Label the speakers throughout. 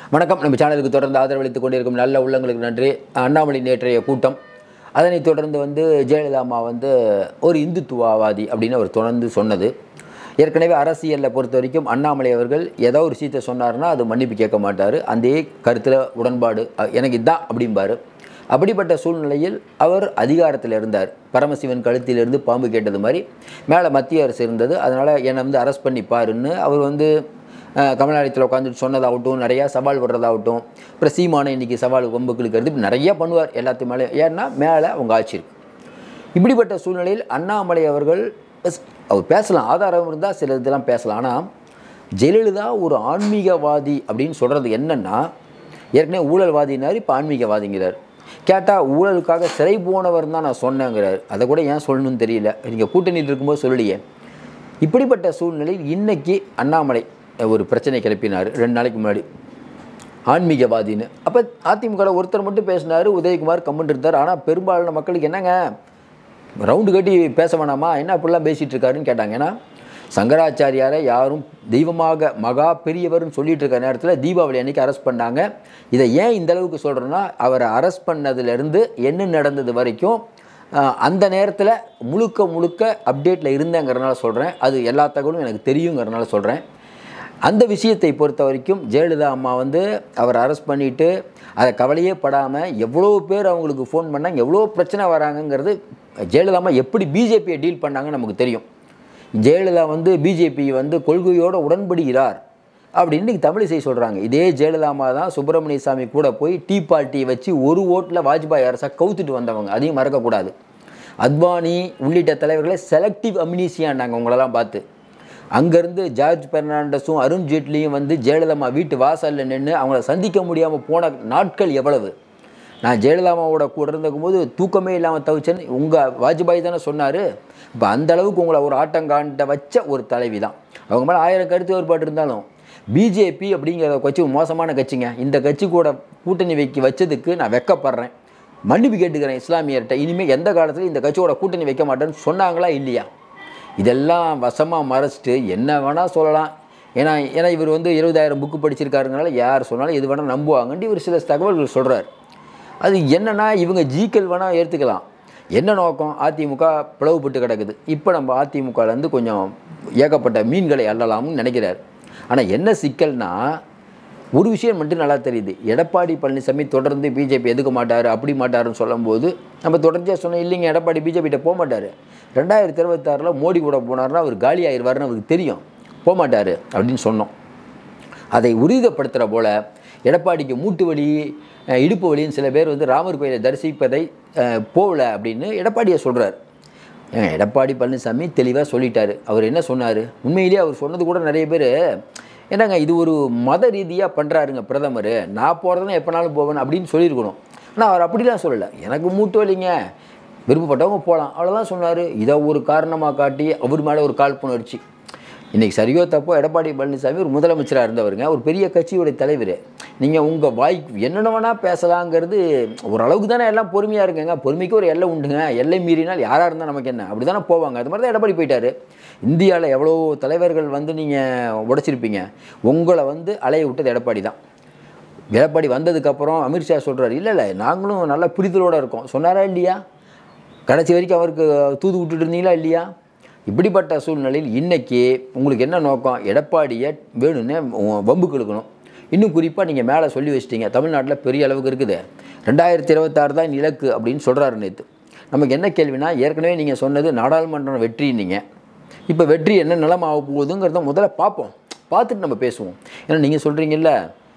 Speaker 1: வணக்கம் நம்ம சேனலுக்கு தொடர்ந்து ஆதரவளித்துக் கொண்டிருக்கும் நல்ல உள்ளங்களுக்கு நன்றி அண்ணாமலை நேற்றைய கூட்டம் அதனைத் தொடர்ந்து வந்து ஜெயலலிதா அம்மா வந்து ஒரு இந்துத்துவவாதி அப்படின்னு அவர் தொடர்ந்து சொன்னது ஏற்கனவே அரசியலில் பொறுத்த வரைக்கும் அண்ணாமலை அவர்கள் ஏதோ ஒரு விஷயத்தை சொன்னார்னா அது மன்னிப்பு கேட்க மாட்டார் அந்த கருத்தில் உடன்பாடு அ, எனக்கு இதான் அப்படிம்பாரு அப்படிப்பட்ட சூழ்நிலையில் அவர் அதிகாரத்தில் இருந்தார் பரமசிவன் கழுத்திலிருந்து பாம்பு கேட்டது மாதிரி மேலே மத்திய அரசு இருந்தது அதனால் என்னை வந்து அரெஸ்ட் பண்ணி பாருன்னு அவர் வந்து அஹ், கமலாலயத்தில் உட்காந்துட்டு சொன்னதாகட்டும் நிறையா சவால் விடுறதாகட்டும் அப்புறம் சீமானை இன்னைக்கு சவால் வம்புக்கு இழுக்கிறது இப்படி நிறையா பண்ணுவார் எல்லாத்து மேலே ஏன்னா மேலே அவங்க ஆட்சி இருக்கு இப்படிப்பட்ட சூழ்நிலையில் அண்ணாமலை அவர்கள் எஸ், அவர் பேசலாம் ஆதாரம் இருந்தால் சில இதெல்லாம் பேசலாம் ஆனால் ஜெயலலிதா ஒரு ஆன்மீகவாதி அப்படின்னு சொல்கிறது என்னன்னா ஏற்கனவே ஊழல்வாதினார் இப்போ ஆன்மீகவாதிங்கிறார் கேட்டால் ஊழலுக்காக சிறை போனவர் தான் நான் சொன்னேங்கிறார் அதை கூட ஏன் சொல்லணும்னு தெரியல நீங்கள் கூட்டணியில் இருக்கும்போது சொல்லலையே இப்படிப்பட்ட சூழ்நிலையில் இன்னைக்கு அண்ணாமலை ஒரு பிரச்சனை கிளப்பினார் ரெண்டு நாளைக்கு முன்னாடி ஆன்மீகவாதின்னு அப்போ அதிமுகவில் ஒருத்தர் மட்டும் பேசினார் உதயகுமார் கம்மெண்ட் இருந்தார் ஆனால் பெரும்பாலான மக்களுக்கு என்னங்க ரவுண்டு கட்டி பேச வேணாமா என்ன அப்படிலாம் பேசிகிட்டு இருக்காருன்னு கேட்டாங்க ஏன்னா சங்கராச்சாரியாரை யாரும் தெய்வமாக மகா பெரியவர்னு சொல்லிட்டு இருக்க நேரத்தில் தீபாவளி அன்னைக்கு அரெஸ்ட் பண்ணாங்க இதை ஏன் இந்த அளவுக்கு சொல்கிறேன்னா அவரை அரெஸ்ட் பண்ணதுலேருந்து என்ன நடந்தது வரைக்கும் ஆஹ், அந்த நேரத்தில் முழுக்க முழுக்க அப்டேட்டில் இருந்தேங்கிறனால சொல்கிறேன் அது எல்லா தகவலும் எனக்கு தெரியுங்கிறனால சொல்கிறேன் அந்த விஷயத்தை பொறுத்த வரைக்கும் ஜெயலலிதா அம்மா வந்து அவர் அரெஸ்ட் பண்ணிவிட்டு அதை கவலையே படாமல் எவ்வளோ பேர் அவங்களுக்கு ஃபோன் பண்ணாங்க எவ்வளோ பிரச்சனை வராங்கங்கிறது ஜெயலலிதா அம்மா எப்படி பிஜேபியை டீல் பண்ணாங்கன்னு நமக்கு தெரியும் ஜெயலலிதா வந்து பிஜேபி வந்து கொள்கையோடு உடன்படுகிறார் அப்படின்னு இன்னைக்கு தமிழிசை சொல்கிறாங்க இதே ஜெயலலிதா அம்மா தான் சுப்பிரமணிய சாமி கூட போய் டீ பார்ட்டியை வச்சு ஒரு ஓட்டில் வாஜ்பாய் அரசை கவுத்துட்டு வந்தவங்க அதையும் மறக்கக்கூடாது அத்வானி உள்ளிட்ட தலைவர்களை செலக்டிவ் அம்னீசியான்னாங்க உங்களெல்லாம் பார்த்து அங்கேருந்து ஜார்ஜ் பெர்னாண்டஸும் அருண் ஜேட்லியும் வந்து ஜெயலலிதா அம்மா வீட்டு வாசலில் நின்று அவங்கள சந்திக்க முடியாமல் போன நாட்கள் எவ்வளவு நான் ஜெயலலிதா அம்மாவோட கூட இருந்தபோது தூக்கமே இல்லாமல் தவிச்சேன்னு உங்கள் வாஜ்பாய் தானே சொன்னார் இப்போ அந்த அளவுக்கு உங்களை ஒரு ஆட்டங்காண்ட வச்ச ஒரு தலைவி தான் அவங்க மேலே ஆயிரம் கருத்து வேறுபாடு இருந்தாலும் பிஜேபி அப்படிங்கிற கட்சி ஒரு மோசமான கட்சிங்க இந்த கட்சி கூட கூட்டணி வைக்க வச்சதுக்கு நான் வெக்கப்படுறேன் மன்னிப்பு கேட்டுக்கிறேன் இஸ்லாமியர்கிட்ட இனிமேல் எந்த காலத்துலையும் இந்த கட்சியோட கூட்டணி வைக்க மாட்டேன்னு சொன்னாங்களா இல்லையா இதெல்லாம் வசமாக மறைச்சிட்டு என்ன வேணால் சொல்லலாம் ஏன்னா ஏன்னா இவர் வந்து இருபதாயிரம் புக்கு படிச்சிருக்காருங்கனால யார் சொன்னாலும் எது வேணால் நம்புவாங்கன்ட்டு இவர் சில தகவல்கள் சொல்கிறார் அது என்னன்னா இவங்க ஜீக்கல் வேணால் ஏற்றுக்கலாம் என்ன நோக்கம் அதிமுக பிளவுபட்டு கிடக்குது இப்போ நம்ம அதிமுகலேருந்து கொஞ்சம் ஏகப்பட்ட மீன்களை அள்ளலாம்னு நினைக்கிறார் ஆனால் என்ன சிக்கல்னா ஒரு விஷயம் மட்டும் நல்லா தெரியுது எடப்பாடி பழனிசாமி தொடர்ந்து பிஜேபி எதுக்க மாட்டார் அப்படி மாட்டாருன்னு சொல்லும்போது நம்ம தொடர்ச்சியாக சொன்னோம் இல்லைங்க எடப்பாடி பிஜேபிகிட்ட போக மாட்டார் ரெண்டாயிரத்தி இருபத்தாறில் மோடி கூட போனார்னா அவர் காலி ஆயிடுவார்னு அவருக்கு தெரியும் போக மாட்டார் அப்படின்னு சொன்னோம் அதை உறுதிப்படுத்துகிற போல எடப்பாடிக்கு மூட்டு வலி அஹ், இடுப்பு வலின்னு சில பேர் வந்து ராமர் கோயிலை தரிசிப்பதை அஹ், போகல அப்படின்னு எடப்பாடியை சொல்கிறார் எடப்பாடி பழனிசாமி தெளிவாக சொல்லிட்டாரு அவர் என்ன சொன்னார் உண்மையிலேயே அவர் சொன்னது கூட நிறைய பேர் என்னங்க இது ஒரு மத ரீதியாக பண்ணுறாருங்க பிரதமர் நான் போகிறதுனா எப்போனாலும் போவேன் அப்படின்னு சொல்லியிருக்கணும் ஆனால் அவர் அப்படிலாம் சொல்லலை எனக்கு மூட்டு வலிங்க விருப்பப்பட்டவங்க போகலாம் அவ்வளோதான் சொன்னார் இதை ஒரு காரணமாக காட்டி அவர் மேலே ஒரு காழ்ப்புணர்ச்சி இன்றைக்கி சரியோ தப்போ எடப்பாடி பழனிசாமி ஒரு முதலமைச்சராக இருந்தவருங்க ஒரு பெரிய கட்சியோடைய தலைவர் நீங்கள் உங்கள் வாய்க்கு என்னென்ன வேணால் பேசலாங்கிறது ஓரளவுக்கு தானே எல்லாம் பொறுமையாக இருக்குங்க பொறுமைக்கு ஒரு எல்லை உண்டுங்க எல்லை மீறினால் யாராக இருந்தால் நமக்கு என்ன அப்படி தானே போவாங்க அது மாதிரி தான் எடப்பாடி போயிட்டாரு இந்தியாவில் எவ்வளோ தலைவர்கள் வந்து நீங்கள் உடைச்சிருப்பீங்க உங்களை வந்து அலைய விட்டது எடப்பாடி தான் எடப்பாடி வந்ததுக்கப்புறம் அமித்ஷா சொல்கிறார் இல்லை இல்லை நாங்களும் நல்ல புரிதலோடு இருக்கோம் சொன்னாரா இல்லையா கடைசி வரைக்கும் அவருக்கு தூது விட்டுட்டு இருந்தீங்களா இல்லையா இப்படிப்பட்ட சூழ்நிலையில் இன்னைக்கு உங்களுக்கு என்ன நோக்கம் எடப்பாடியை வேணும்னே வம்புக்கு இழுக்கணும் இன்னும் குறிப்பாக நீங்கள் மேலே சொல்லி வச்சிட்டீங்க தமிழ்நாட்டில் பெரிய அளவுக்கு இருக்குது ரெண்டாயிரத்தி இருபத்தாறு தான் இலக்கு அப்படின்னு சொல்கிறாரு நேற்று நமக்கு என்ன கேள்வினா ஏற்கனவே நீங்கள் சொன்னது நாடாளுமன்றம் வெற்றின்னீங்க இப்போ வெற்றி என்ன நிலைமை ஆக போகுதுங்கிறத முதல்ல பார்ப்போம் பார்த்துட்டு நம்ம பேசுவோம் ஏன்னா நீங்கள் சொல்கிறீங்கல்ல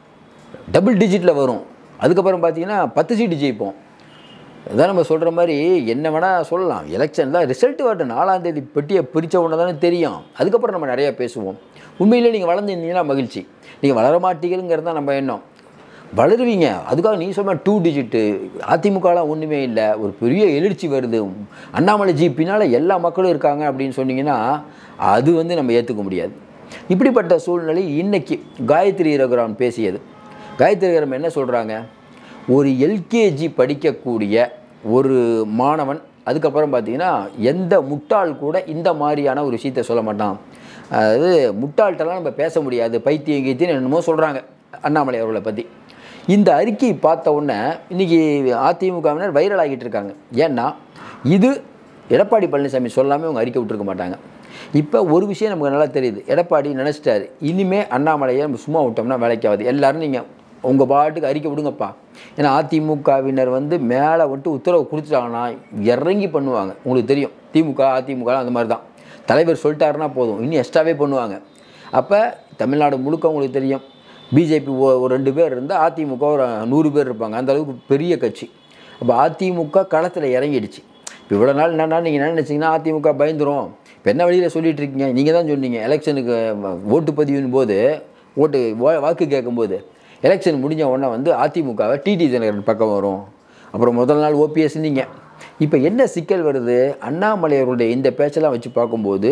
Speaker 1: டபுள் டிஜிட்டில் வரும் அதுக்கப்புறம் பார்த்தீங்கன்னா பத்து சீட்டு ஜெயிப்போம் அதான் நம்ம சொல்கிற மாதிரி என்ன வேணால் சொல்லலாம் எலெக்ஷன் தான் ரிசல்ட் வரட்டும் நாலாம் தேதி பெட்டியை பிரித்த உடனே தானே தெரியும் அதுக்கப்புறம் நம்ம நிறையா பேசுவோம் உண்மையிலே நீங்கள் வளர்ந்துருந்தீங்கன்னா மகிழ்ச்சி நீங்கள் வளர மாட்டீங்கிறது தான் நம்ம எண்ணம் வளருவீங்க அதுக்காக நீ சொன்ன டூ டிஜிட்டு அதிமுகலாம் ஒன்றுமே இல்லை ஒரு பெரிய எழுச்சி வருது அண்ணாமலை ஜி பின்னால் எல்லா மக்களும் இருக்காங்க அப்படின்னு சொன்னீங்கன்னா அது வந்து நம்ம ஏற்றுக்க முடியாது இப்படிப்பட்ட சூழ்நிலை இன்னைக்கு காயத்ரி ரகுராம் பேசியது காயத்ரி ரகுராம் என்ன சொல்கிறாங்க ஒரு எல்கேஜி படிக்கக்கூடிய ஒரு மாணவன் அதுக்கப்புறம் பார்த்தீங்கன்னா எந்த முட்டாள் கூட இந்த மாதிரியான ஒரு விஷயத்த சொல்ல மாட்டான் அதாவது முட்டாள்கிட்டலாம் நம்ம பேச முடியாது பைத்தியம் கீத்தியம் என்னமோ சொல்கிறாங்க அண்ணாமலை அவர்களை பற்றி இந்த அறிக்கை பார்த்த உடனே இன்றைக்கி அதிமுகவினர் வைரல் ஆகிட்டு இருக்காங்க ஏன்னா இது எடப்பாடி பழனிசாமி சொல்லாமல் அவங்க அறிக்கை விட்டுருக்க மாட்டாங்க இப்போ ஒரு விஷயம் நமக்கு நல்லா தெரியுது எடப்பாடி நினச்சிட்டாரு இனிமே அண்ணாமலையை நம்ம சும்மா விட்டோம்னா வேலைக்கு ஆகாது எல்லாரும் நீங்கள் உங்கள் பாட்டுக்கு அறிக்கை விடுங்கப்பா ஏன்னா அதிமுகவினர் வந்து மேலே விட்டு உத்தரவு கொடுத்துட்டாங்கன்னா இறங்கி பண்ணுவாங்க உங்களுக்கு தெரியும் திமுக அதிமுக அந்த மாதிரி தான் தலைவர் சொல்லிட்டாருன்னா போதும் இன்னும் எக்ஸ்ட்ராவே பண்ணுவாங்க அப்போ தமிழ்நாடு முழுக்க உங்களுக்கு தெரியும் பிஜேபி ஒரு ரெண்டு பேர் இருந்தால் அதிமுக ஒரு நூறு பேர் இருப்பாங்க அந்த அளவுக்கு பெரிய கட்சி அப்போ அதிமுக களத்தில் இறங்கிடுச்சு இப்போ இவ்வளோ நாள் என்னன்னா நீங்கள் என்ன நினச்சிங்கன்னா அதிமுக பயந்துரும் இப்போ என்ன வழியில் சொல்லிட்டு இருக்கீங்க நீங்கள் தான் சொன்னீங்க எலெக்ஷனுக்கு ஓட்டுப்பதிவின் போது ஓட்டு வா- வாக்கு கேட்கும்போது எலெக்ஷன் முடிஞ்ச உடனே வந்து அதிமுகவை டிடி தினகரன் பக்கம் வரும் அப்புறம் முதல் நாள் ஓபிஎஸ் நீங்கள் இப்போ என்ன சிக்கல் வருது அண்ணாமலை அவருடைய இந்த பேச்செல்லாம் வச்சு பார்க்கும்போது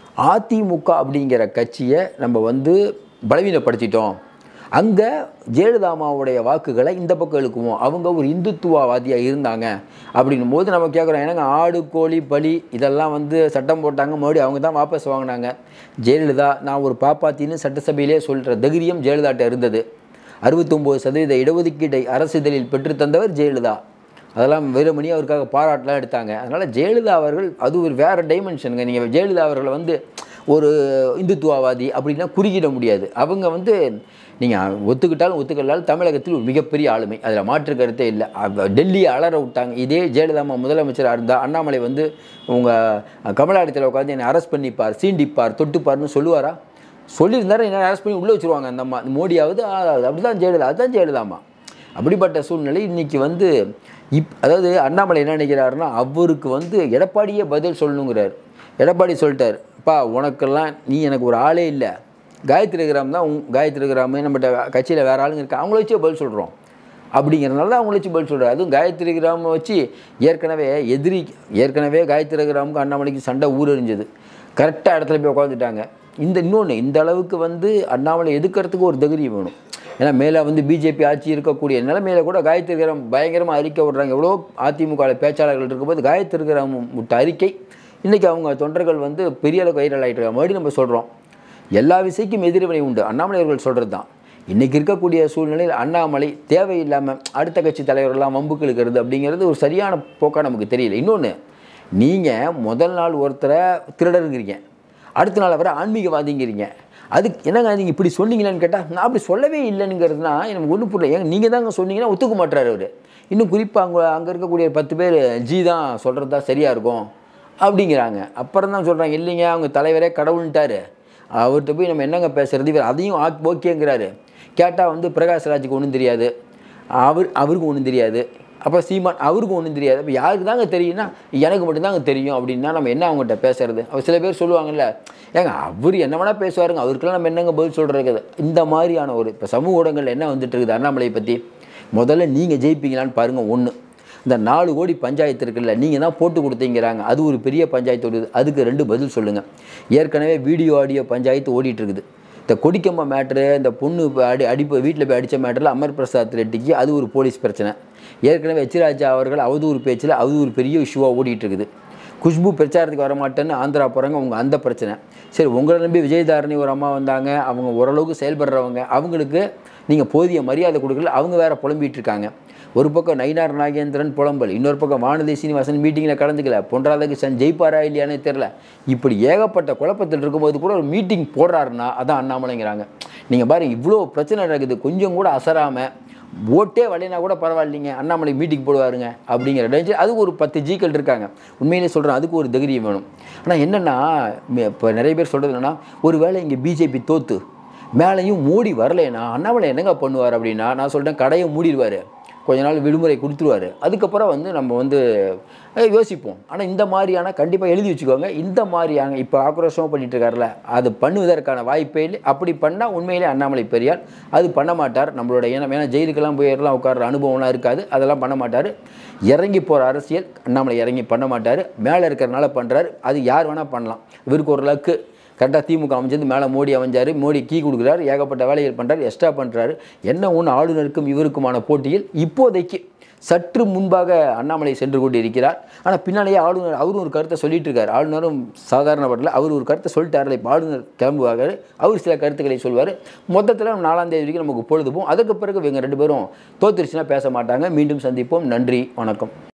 Speaker 1: அதிமுக அப்படிங்கிற கட்சியை நம்ம வந்து பலவீனப்படுத்திட்டோம் அங்கே ஜெயலலிதாமாவுடைய வாக்குகளை இந்த பக்கம் இழுக்குவோம் அவங்க ஒரு இந்துத்துவவாதியாக இருந்தாங்க அப்படின்னும் போது நம்ம கேட்குறோம் ஏன்னாங்க ஆடு கோழி பலி இதெல்லாம் வந்து சட்டம் போட்டாங்க மறுபடியும் அவங்க தான் வாபஸ் வாங்கினாங்க ஜெயலலிதா நான் ஒரு பாப்பாத்தின்னு சட்டசபையிலே சொல்கிற தைரியம் ஜெயலலிதாட்ட இருந்தது அறுபத்தொம்போது சதவீத இடஒதுக்கீட்டை அரசிதழில் பெற்றுத்தந்தவர் ஜெயலலிதா அதெல்லாம் வீரமணி அவருக்காக பாராட்டெலாம் எடுத்தாங்க அதனால் ஜெயலலிதா அவர்கள் அது ஒரு வேறு டைமென்ஷனுங்க நீங்கள் ஜெயலலிதா அவர்களை வந்து ஒரு இந்துத்துவவாதி அப்படின்னா குறுக்கிட முடியாது அவங்க வந்து நீங்கள் ஒத்துக்கிட்டாலும் ஒத்துக்கலாலும் தமிழகத்தில் ஒரு மிகப்பெரிய ஆளுமை அதில் மாற்று கருத்தே இல்லை அவ- டெல்லியை அலற விட்டாங்க இதே ஜெயலலிதா முதலமைச்சராக இருந்தால் அண்ணாமலை வந்து உங்கள் கமலாலயத்தில் உட்காந்து என்னை அரெஸ்ட் பண்ணிப்பார் சீண்டிப்பார் தொட்டுப்பார்னு சொல்லுவாரா சொல்லியிருந்தாரு என்ன அரெஸ்ட் பண்ணி உள்ளே வச்சுருவாங்க அந்த அம்மா மோடியாவது அப்படி தான் ஜெயலலிதா அதுதான் ஜெயலலிதாம்மா அப்படிப்பட்ட சூழ்நிலை இன்னைக்கு வந்து இப் அதாவது அண்ணாமலை என்ன நினைக்கிறாருன்னா அவருக்கு வந்து எடப்பாடியே பதில் சொல்லணுங்கிறார் எடப்பாடி சொல்லிட்டார் பா உனக்கெல்லாம் நீ எனக்கு ஒரு ஆளே இல்லை காயத்ரி கிராம் தான் உங் காயத்ரி கிராம் நம்மகிட்ட கட்சியில் வேறு ஆளுங்க இருக்கா அவங்கள வச்சே பதில் சொல்கிறோம் அப்படிங்கிறனால தான் அவங்கள வச்சு பதில் சொல்கிறார் அதுவும் காயத்ரி கிராம வச்சு ஏற்கனவே எதிரி ஏற்கனவே காயத்ரி கிராமுக்கு அண்ணாமலைக்கு சண்டை ஊரறிஞ்சது கரெக்டாக இடத்துல போய் உட்காந்துட்டாங்க இந்த இன்னொன்று இந்த அளவுக்கு வந்து அண்ணாமலை எதுக்கிறதுக்கு ஒரு தைரியம் வேணும் ஏன்னா மேலே வந்து பிஜேபி ஆட்சி இருக்கக்கூடிய நிலைமையில கூட காயத்ரி கிராம் பயங்கரமாக அறிக்கை விடுறாங்க எவ்வளோ அதிமுக பேச்சாளர்கள் இருக்கும்போது காயத்ரி கிராம் விட்ட அறிக்கை இன்றைக்கி அவங்க தொண்டர்கள் வந்து பெரிய அளவுக்கு வைரல் ஆகிட்டு இருக்காங்க மறுபடியும் நம்ம சொல்கிறோம் எல்லா விஷயக்கும் எதிர்வினை உண்டு அண்ணாமலை அவர்கள் சொல்கிறது தான் இன்றைக்கி இருக்கக்கூடிய சூழ்நிலையில் அண்ணாமலை தேவையில்லாமல் அடுத்த கட்சி தலைவர்கள்லாம் வம்புக்கு இழுக்கிறது அப்படிங்கிறது ஒரு சரியான போக்காக நமக்கு தெரியல இன்னொன்று நீங்கள் முதல் நாள் ஒருத்தரை திருடருங்கிறீங்க அடுத்த நாள் அவரை ஆன்மீகவாதிங்கிறீங்க அதுக்கு என்னங்க நீங்கள் இப்படி சொன்னீங்களான்னு கேட்டால் நான் அப்படி சொல்லவே இல்லைங்கிறதுனா எனக்கு ஒன்றும் புரியல ஏங்க நீங்கள் தாங்க சொன்னீங்கன்னா ஒத்துக்க மாட்டார் அவர் இன்னும் குறிப்பாக அங்கே அங்கே இருக்கக்கூடிய பத்து பேர் ஜி தான் சொல்கிறது தான் சரியாக இருக்கும் அப்படிங்கிறாங்க அப்புறம் தான் சொல்கிறாங்க இல்லைங்க அவங்க தலைவரே கடவுள்ன்ட்டாரு அவர்கிட்ட போய் நம்ம என்னங்க பேசுறது இவர் அதையும் ஆக் ஓகேங்கிறாரு கேட்டால் வந்து பிரகாஷ் ராஜுக்கு ஒன்றும் தெரியாது அவர் அவருக்கும் ஒன்றும் தெரியாது அப்போ சீமான் அவருக்கும் ஒன்றும் தெரியாது அப்போ யாருக்கு தாங்க தெரியும்னா எனக்கு மட்டும்தாங்க தெரியும் அப்படின்னா நம்ம என்ன அவங்ககிட்ட பேசுறது அவர் சில பேர் சொல்லுவாங்கல்ல ஏங்க அவர் என்ன வேணால் பேசுவாருங்க அவருக்கெல்லாம் நம்ம என்னங்க பதில் சொல்கிறது இந்த மாதிரியான ஒரு இப்போ சமூக ஊடகங்கள் என்ன வந்துட்டு இருக்குது அண்ணாமலையை பற்றி முதல்ல நீங்கள் ஜெயிப்பீங்களான்னு பாருங்கள் ஒன்று இந்த நாலு கோடி பஞ்சாயத்து இருக்குல்ல நீங்கள் தான் போட்டு கொடுத்தீங்கிறாங்க அது ஒரு பெரிய பஞ்சாயத்து ஓடுது அதுக்கு ரெண்டு பதில் சொல்லுங்கள் ஏற்கனவே வீடியோ ஆடியோ பஞ்சாயத்து ஓடிட்டு இருக்குது இந்த கொடிக்கம்ப மேட்ரு இந்த பொண்ணு இப்ப அடி அடிப்பு வீட்டில் போய் அடித்த மேட்டரில் அமர் பிரசாத் ரெட்டிக்கு அது ஒரு போலீஸ் பிரச்சனை ஏற்கனவே எச்ராஜா அவர்கள் அவதூறு பேச்சில் அது ஒரு பெரிய இஷ்யூவாக ஓடிட்டு இருக்குது குஷ்பு பிரச்சாரத்துக்கு வரமாட்டேன்னு ஆந்திரா போகிறாங்க அவங்க அந்த பிரச்சனை சரி உங்களை நம்பி விஜயதாரணி ஒரு அம்மா வந்தாங்க அவங்க ஓரளவுக்கு செயல்படுறவங்க அவங்களுக்கு நீங்கள் போதிய மரியாதை கொடுக்கல அவங்க வேற புலம்பிட்டு இருக்காங்க ஒரு பக்கம் நயினார் நாகேந்திரன் புலம்பல் இன்னொரு பக்கம் வானதி சீனிவாசன் மீட்டிங்கில் கலந்துக்கல பொன்ராதாகிருஷ்ணன் ஜெயிப்பாரா இல்லையானே தெரில இப்படி ஏகப்பட்ட குழப்பத்தில் இருக்கும்போது கூட ஒரு மீட்டிங் போடுறாருன்னா அதான் அண்ணாமலைங்கிறாங்க நீங்கள் பாருங்க இவ்வளோ பிரச்சனை நடக்குது கொஞ்சம் கூட அசராமல் ஓட்டே வரலைனா கூட பரவாயில்லைங்க அண்ணாமலை மீட்டிங் போடுவாருங்க அப்படிங்கிற ரேஞ்சு அதுக்கு ஒரு பத்து ஜீக்கள் இருக்காங்க உண்மையிலே சொல்கிறேன் அதுக்கு ஒரு தைரியம் வேணும் ஆனால் என்னென்னா இப்போ நிறைய பேர் சொல்கிறது என்னென்னா ஒருவேளை இங்கே பிஜேபி தோத்து மேலேயும் மூடி வரலைன்னா அண்ணாமலை என்னங்க பண்ணுவார் அப்படின்னா நான் சொல்கிறேன் கடையை மூடிடுவார் கொஞ்ச நாள் விடுமுறை கொடுத்துருவாரு அதுக்கப்புறம் வந்து நம்ம வந்து அஹ், யோசிப்போம் ஆனால் இந்த மாதிரியான கண்டிப்பாக எழுதி வச்சுக்கோங்க இந்த மாதிரியான இப்போ ஆக்ரோஷமாக பண்ணிட்டு இருக்காருல்ல அது பண்ணுவதற்கான வாய்ப்பே இல்லை அப்படி பண்ணால் உண்மையிலே அண்ணாமலை பெரியார் அது பண்ண மாட்டார் நம்மளோட ஏன்னா ஏன்னா ஜெயிலுக்கெல்லாம் போய் எல்லாம் உட்கார்ற அனுபவம்லாம் இருக்காது அதெல்லாம் பண்ண மாட்டார் இறங்கி போகிற அரசியல் அண்ணாமலை இறங்கி பண்ண மாட்டார் மேலே இருக்கிறனால பண்ணுறாரு அது யார் வேணால் பண்ணலாம் இவருக்கு ஒரு லக்கு கரெக்டாக திமுக அமைச்சது மேலே மோடி அமைஞ்சார் மோடி கீ கொடுக்குறாரு ஏகப்பட்ட வேலைகள் பண்ணுறாரு எக்ஸ்ட்ரா பண்ணுறாரு என்ன ஒன்று ஆளுநருக்கும் இவருக்குமான போட்டியில் இப்போதைக்கு சற்று முன்பாக அண்ணாமலை சென்று கொண்டு இருக்கிறார் ஆனால் பின்னாலேயே ஆளுநர் அவரும் ஒரு கருத்தை சொல்லிட்டு இருக்கார் ஆளுநரும் சாதாரணப்படல அவர் ஒரு கருத்தை சொல்லிட்டாரு இப்போ ஆளுநர் கிளம்புவார் அவர் சில கருத்துக்களை சொல்வார் மொத்தத்தில் நாலாம் தேதி வரைக்கும் நமக்கு பொழுது போகும் அதுக்கு பிறகு இவங்க ரெண்டு பேரும் தோத்துருச்சுன்னா பேச மாட்டாங்க மீண்டும் சந்திப்போம் நன்றி வணக்கம்